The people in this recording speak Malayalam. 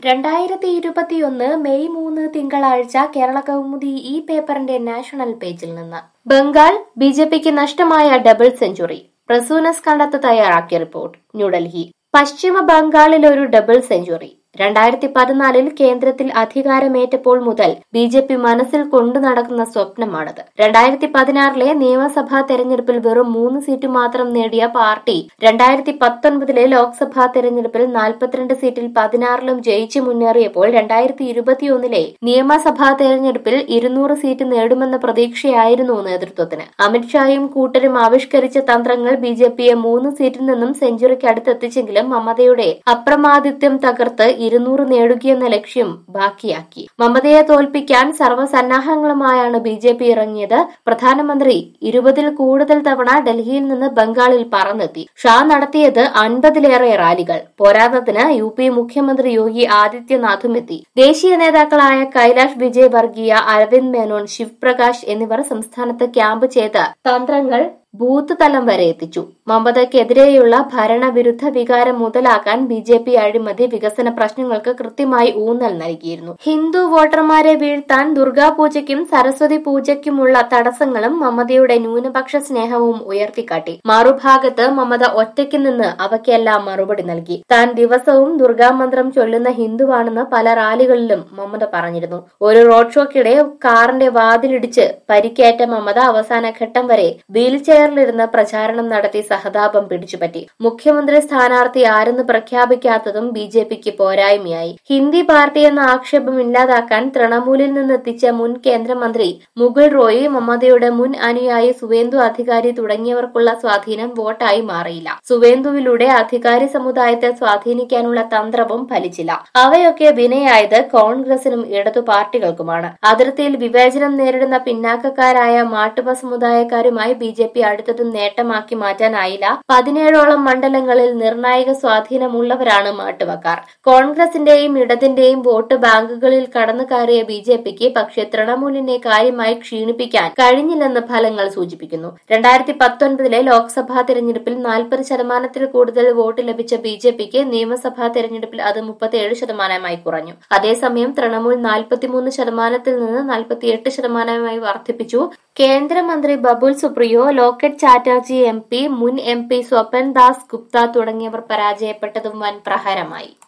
രണ്ടായിരത്തി ഇരുപത്തിയൊന്ന് മെയ് മൂന്ന് തിങ്കളാഴ്ച കേരള കൗമുദി ഈ പേപ്പറിന്റെ നാഷണൽ പേജിൽ നിന്ന് ബംഗാൾ ബി ജെ പിക്ക് നഷ്ടമായ ഡബിൾ സെഞ്ചുറി പ്രസൂനസ് കണ്ടെത്ത് തയ്യാറാക്കിയ റിപ്പോർട്ട് ന്യൂഡൽഹി പശ്ചിമ ബംഗാളിൽ ഒരു ഡബിൾ സെഞ്ചുറി രണ്ടായിരത്തി പതിനാലിൽ കേന്ദ്രത്തിൽ അധികാരമേറ്റപ്പോൾ മുതൽ ബി ജെ പി മനസ്സിൽ കൊണ്ടു നടക്കുന്ന സ്വപ്നമാണത് രണ്ടായിരത്തി പതിനാറിലെ നിയമസഭാ തെരഞ്ഞെടുപ്പിൽ വെറും മൂന്ന് സീറ്റ് മാത്രം നേടിയ പാർട്ടി രണ്ടായിരത്തി പത്തൊൻപതിലെ ലോക്സഭാ തെരഞ്ഞെടുപ്പിൽ നാൽപ്പത്തിരണ്ട് സീറ്റിൽ പതിനാറിലും ജയിച്ചു മുന്നേറിയപ്പോൾ രണ്ടായിരത്തി ഇരുപത്തിയൊന്നിലെ നിയമസഭാ തെരഞ്ഞെടുപ്പിൽ ഇരുന്നൂറ് സീറ്റ് നേടുമെന്ന പ്രതീക്ഷയായിരുന്നു നേതൃത്വത്തിന് അമിത്ഷായും കൂട്ടരും ആവിഷ്കരിച്ച തന്ത്രങ്ങൾ ബി ജെ പിയെ മൂന്ന് സീറ്റിൽ നിന്നും സെഞ്ചുറിക്ക് അടുത്തെത്തിച്ചെങ്കിലും മമതയുടെ അപ്രമാദിത്യം തകർത്ത് ഇരുന്നൂറ് നേടുകയെന്ന ലക്ഷ്യം ബാക്കിയാക്കി മമതയെ തോൽപ്പിക്കാൻ സർവ്വസന്നാഹങ്ങളുമായാണ് ബി ജെ പി ഇറങ്ങിയത് പ്രധാനമന്ത്രി ഇരുപതിൽ കൂടുതൽ തവണ ഡൽഹിയിൽ നിന്ന് ബംഗാളിൽ പറന്നെത്തി ഷാ നടത്തിയത് അൻപതിലേറെ റാലികൾ പോരാത്തതിന് യു പി മുഖ്യമന്ത്രി യോഗി ആദിത്യനാഥും എത്തി ദേശീയ നേതാക്കളായ കൈലാഷ് വിജയ് വർഗീയ അരവിന്ദ് മേനോൻ ശിവപ്രകാശ് എന്നിവർ സംസ്ഥാനത്ത് ക്യാമ്പ് ചെയ്ത് തന്ത്രങ്ങൾ ബൂത്ത് തലം വരെ എത്തിച്ചു മമതയ്ക്കെതിരെയുള്ള ഭരണവിരുദ്ധ വികാരം മുതലാക്കാൻ ബി ജെ പി അഴിമതി വികസന പ്രശ്നങ്ങൾക്ക് കൃത്യമായി ഊന്നൽ നൽകിയിരുന്നു ഹിന്ദു വോട്ടർമാരെ വീഴ്ത്താൻ ദുർഗാപൂജയ്ക്കും സരസ്വതി പൂജയ്ക്കുമുള്ള തടസ്സങ്ങളും മമതയുടെ ന്യൂനപക്ഷ സ്നേഹവും ഉയർത്തിക്കാട്ടി മറുഭാഗത്ത് മമത ഒറ്റയ്ക്ക് നിന്ന് അവയ്ക്കെല്ലാം മറുപടി നൽകി താൻ ദിവസവും ദുർഗാമന്ത്രം ചൊല്ലുന്ന ഹിന്ദുവാണെന്ന് പല റാലികളിലും മമത പറഞ്ഞിരുന്നു ഒരു റോഡ് ഷോക്കിടെ കാറിന്റെ വാതിലിടിച്ച് പരിക്കേറ്റ മമത അവസാന ഘട്ടം വരെ വീൽ ചെയറിലിരുന്ന് പ്രചാരണം നടത്തി സഹതാപം പിടിച്ചുപറ്റി മുഖ്യമന്ത്രി സ്ഥാനാർത്ഥി ആരെന്ന് പ്രഖ്യാപിക്കാത്തതും ബി ജെ പിക്ക് പോരായ്മയായി ഹിന്ദി പാർട്ടി എന്ന ആക്ഷേപം ഇല്ലാതാക്കാൻ തൃണമൂലിൽ നിന്നെത്തിച്ച മുൻ കേന്ദ്രമന്ത്രി മുകുൾ റോയി മമതയുടെ മുൻ അനുയായി സുവേന്ദു അധികാരി തുടങ്ങിയവർക്കുള്ള സ്വാധീനം വോട്ടായി മാറിയില്ല സുവേന്ദുവിലൂടെ അധികാരി സമുദായത്തെ സ്വാധീനിക്കാനുള്ള തന്ത്രവും ഫലിച്ചില്ല അവയൊക്കെ വിനയായത് കോൺഗ്രസിനും ഇടതു പാർട്ടികൾക്കുമാണ് അതിർത്തിയിൽ വിവേചനം നേരിടുന്ന പിന്നാക്കക്കാരായ മാട്ടുപ സമുദായക്കാരുമായി ബി ജെ പി അടുത്തതും നേട്ടമാക്കി മാറ്റാനായില്ല പതിനേഴോളം മണ്ഡലങ്ങളിൽ നിർണായക സ്വാധീനമുള്ളവരാണ് മാട്ടുവക്കാർ കോൺഗ്രസിന്റെയും ഇടതിന്റെയും വോട്ട് ബാങ്കുകളിൽ കടന്നു കയറിയ ബി ജെ പിക്ക് പക്ഷേ തൃണമൂലിനെ കാര്യമായി ക്ഷീണിപ്പിക്കാൻ കഴിഞ്ഞില്ലെന്ന് ഫലങ്ങൾ സൂചിപ്പിക്കുന്നു രണ്ടായിരത്തി പത്തൊൻപതിലെ ലോക്സഭാ തെരഞ്ഞെടുപ്പിൽ നാൽപ്പത് ശതമാനത്തിൽ കൂടുതൽ വോട്ട് ലഭിച്ച ബി ജെ പിക്ക് നിയമസഭാ തെരഞ്ഞെടുപ്പിൽ അത് മുപ്പത്തിയേഴ് ശതമാനമായി കുറഞ്ഞു അതേസമയം തൃണമൂൽ നാൽപ്പത്തിമൂന്ന് ശതമാനത്തിൽ നിന്ന് നാൽപ്പത്തിയെട്ട് ശതമാനമായി വർദ്ധിപ്പിച്ചു കേന്ദ്രമന്ത്രി ബബുൽ സുപ്രിയോ ലോക്കറ്റ് ചാറ്റർജി എം പി മുൻ എം പി സ്വപൻ ദാസ് ഗുപ്ത തുടങ്ങിയവർ പരാജയപ്പെട്ടതും വൻ പ്രഹരമായി